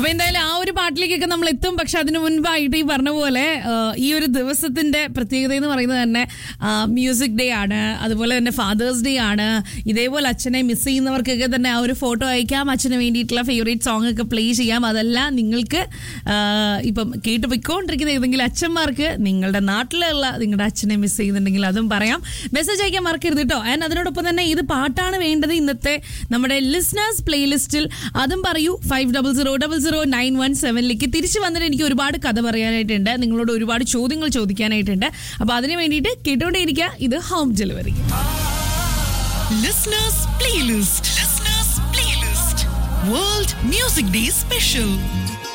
അപ്പൊ എന്തായാലും ആ ഒരു പാട്ടിലേക്കൊക്കെ നമ്മൾ എത്തും പക്ഷെ അതിനു മുൻപായിട്ട് ഈ പറഞ്ഞ പോലെ ആ, ഈ ഒരു ദിവസത്തിന്റെ പ്രത്യേകത എന്ന് പറയുന്നത് തന്നെ മ്യൂസിക് ഡേ ആണ് അതുപോലെ തന്നെ ഫാദേഴ്സ് ഡേ ആണ് ഇതേപോലെ അച്ഛനെ മിസ് ചെയ്യുന്നവർക്കൊക്കെ തന്നെ ആ ഒരു ഫോട്ടോ അയക്കാം അച്ഛന് വേണ്ടിയിട്ടുള്ള ഫേവറേറ്റ് സോങ് ഒക്കെ പ്ലേ ചെയ്യാം അതെല്ലാം നിങ്ങൾക്ക് ആ, ഇപ്പം കേട്ട് പൊയ്ക്കൊണ്ടിരിക്കുന്ന ഏതെങ്കിലും അച്ഛന്മാർക്ക് നിങ്ങളുടെ നാട്ടിലുള്ള നിങ്ങളുടെ അച്ഛനെ മിസ് ചെയ്യുന്നുണ്ടെങ്കിൽ അതും പറയാം മെസ്സേജ് അയക്കാൻ മറക്കരുത് കേട്ടോ ആൻഡ് അതിനോടൊപ്പം തന്നെ ഇത് പാട്ടാണ് വേണ്ടത് ഇന്നത്തെ നമ്മുടെ ലിസ്ണേഴ്സ് പ്ലേലിസ്റ്റിൽ അതും പറയൂ five double zero double zero nine one സെവനിലേക്ക് തിരിച്ചു വന്നിട്ട് എനിക്ക് ഒരുപാട് കഥ പറയാനായിട്ടുണ്ട് നിങ്ങളോട് ഒരുപാട് ചോദ്യങ്ങൾ ചോദിക്കാനായിട്ടുണ്ട് അപ്പൊ അതിന് വേണ്ടിയിട്ട് കേട്ടോണ്ടേയിരിക്കുക ഇത് home delivery Listeners Playlist. Listeners Playlist. World Music Day Special.